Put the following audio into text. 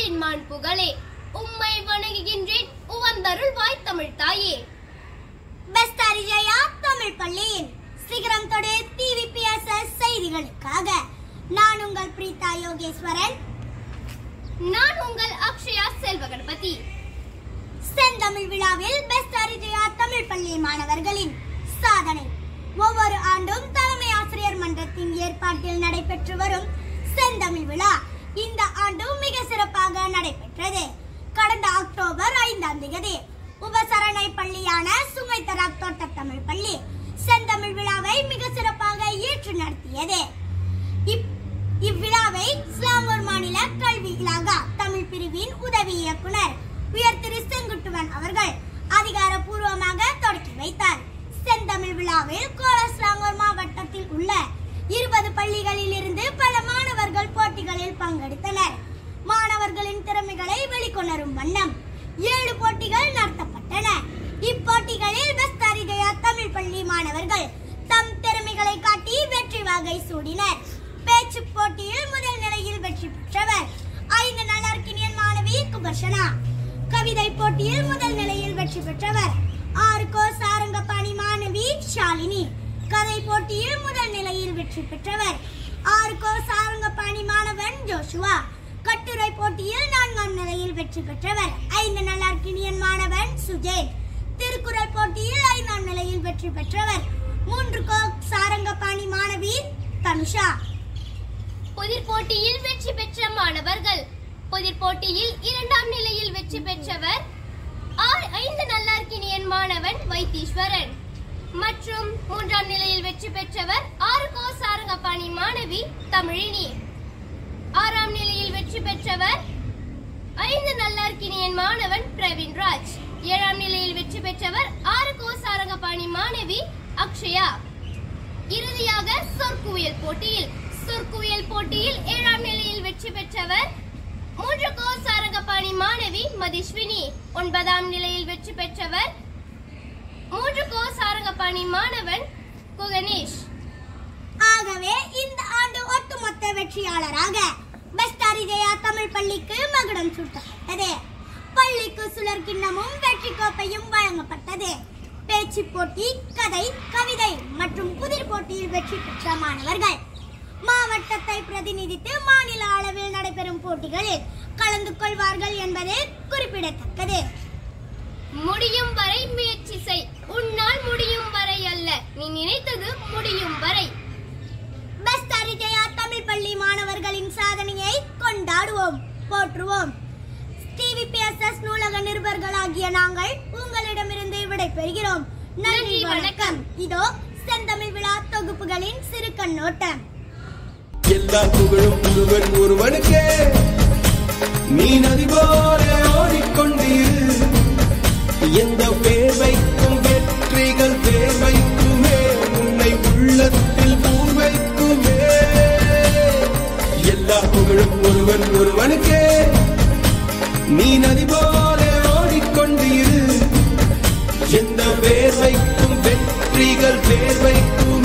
தமிழின் மான் புகழே உம்மை வணங்குகின்றேன் உவந்தருள் வாய் தமிழ் தாயே பெஸ்ட் அரிஜயா தமிழ் பள்ளியின் சிகரம் தொடு டிவிபிஎஸ்எஸ் செய்திகளுக்காக நான் உங்கள் பிரீதா யோகேஸ்வரன் நான் உங்கள் அக்ஷயா செல்வ கணபதி செந்தமிழ் விழாவில் பெஸ்ட் அரிஜயா தமிழ் பள்ளி மாணவர்களின் சாதனை ஒவ்வொரு ஆண்டும் தலைமை ஆசிரியர் மன்றத்தின் ஏற்பாட்டில் நடைபெற்று வரும் செந்தமிழ் விழா இந்த ஆண்டும் மிக சிறப்பாக நடைபெற்றது கடந்த அக்டோபர் ஐந்தாம் தேதி உபசரணை பள்ளியான சுமைத்தராக் தோட்ட தமிழ் பள்ளி செந்தமிழ் விழாவை மிக சிறப்பாக ஏற்று நடத்தியது இப்- இவ்விழாவை இஸ்லாமூர் மாநில கல்வி இலாகா தமிழ் பிரிவின் உதவி இயக்குனர் உயர் திரு செங்குட்டுவன் அவர்கள் அதிகாரப்பூர்வமாக தொடக்கி வைத்தார் செந்தமிழ் விழாவில் கோலஸ்லாங்கூர் மாவட்டத்தில் உள்ள இருபது பள்ளிகளில் இருந்து பல மாணவர்கள் போட்டிகளில் பங்கெடுத்தனர் மாணவர்களின் திறமைகளை வெளிக்கொணரும் வண்ணம் ஏழு போட்டிகள் நடத்தப்பட்டன இப்போட்டிகளில் பெஸ்தாரிஜயா தமிழ் பள்ளி மாணவர்கள் தம் திறமைகளை காட்டி வெற்றி வாகை சூடினர் பேச்சு போட்டியில் முதல் நிலையில் வெற்றி பெற்றவர் ஐந்து நலர்கினியன் மாணவி குபர்ஷனா கவிதை போட்டியில் முதல் நிலையில் வெற்றி பெற்றவர் ஆறு கோ சாரங்கபாணி மாணவி ஷாலினி கதை போட்டியில் முதல் நிலையில் வெற்றி பெற்றவர் ஆறு கோ சாரங்கபாணி மாணவன் ஜோஷுவா கட்டுரை போட்டியில் நான்காம் நிலையில் வெற்றி பெற்றவர் ஐந்து நல்லார்கினியன் மாணவன் சுஜேன் திருக்குறள் போட்டியில் ஐந்தாம் நிலையில் வெற்றி பெற்றவர் மூன்று கோ சாரங்கபாணி மாணவி தனுஷா புதிர் போட்டியில் வெற்றி பெற்ற மாணவர்கள் புதிர் போட்டியில் இரண்டாம் நிலையில் வெற்றி பெற்றவர் ஆறு ஐந்து நல்லார்கினியன் மாணவன் வைத்தீஸ்வரன் மற்றும் மூன்றாம் நிலையில் வெற்றி பெற்றவர் ஆறு கோ சாரங்கபாணி மாணவி தமிழினி ஆறாம் நிலையில் வெற்றி பெற்றவர் ஐந்து நல்லார்கினியன் மாணவன் பிரவீன் ராஜ் ஏழாம் நிலையில் வெற்றி பெற்றவர் ஆறு கோ சாரங்கபாணி மாணவி அக்ஷயா இறுதியாக சொற்குவியல் போட்டியில் சொற்குவியல் போட்டியில் ஏழாம் நிலையில் வெற்றி பெற்றவர் மூன்று கோ சாரங்கபாணி மாணவி மதிஸ்வினி ஒன்பதாம் நிலையில் வெற்றி பெற்றவர் மூன்று கோ சாரங்கபாணி மாணவன் குகனேஷ் ஆகவே இந்த ஆண்டு ஒட்டுமொத்த வெற்றியாளராக பெஸ்ட் அரிஜயா தமிழ் பள்ளிக்கு மகுடம் சூட்டப்பட்டது பள்ளிக்கு சுழற் கிண்ணமும் வெற்றி கோப்பையும் வழங்கப்பட்டது பேச்சு போட்டி கதை கவிதை மற்றும் புதிர் போட்டியில் வெற்றி பெற்ற மாணவர்கள் மாவட்டத்தை பிரதிநிதித்து மாநில அளவில் நடைபெறும் போட்டிகளில் கலந்து கொள்வார்கள் என்பது குறிப்பிடத்தக்கது முடியும் வரை முயற்சி செய் உன்னால் முடியும் வரை அல்ல நீ நினைத்தது முடியும் வரை பெஸ்ட் அரிஜயா தமிழ் பள்ளி மாணவர்களின் சாதனையை கொண்டாடுவோம் போற்றுவோம் டிவிபிஎஸ்எஸ் நூலக நிருபர்களாகிய நாங்கள் உங்களிடமிருந்து விடைபெறுகிறோம் நன்றி நன்றி, வணக்கம் இதோ செந்தமிழ் விழா தொகுப்புகளின் சிறு கண்ணோட்டம் எல்லா புகழும் ஒருவன் ஒருவனுக்கே நீ நதி போல ஓடிக்கொண்டீர் எந்த வேர்வைக்கும் வெற்றிகள் வேர்வைக்குமே உன்னை உள்ளத்தில் பூர்வைக்குமே எல்லா புகழும் ஒருவன் ஒருவனுக்கே நீ நதி போல ஓடிக்கொண்டீர் எந்த வேர்வைக்கும் வெற்றிகள் வேர்வைக்குமே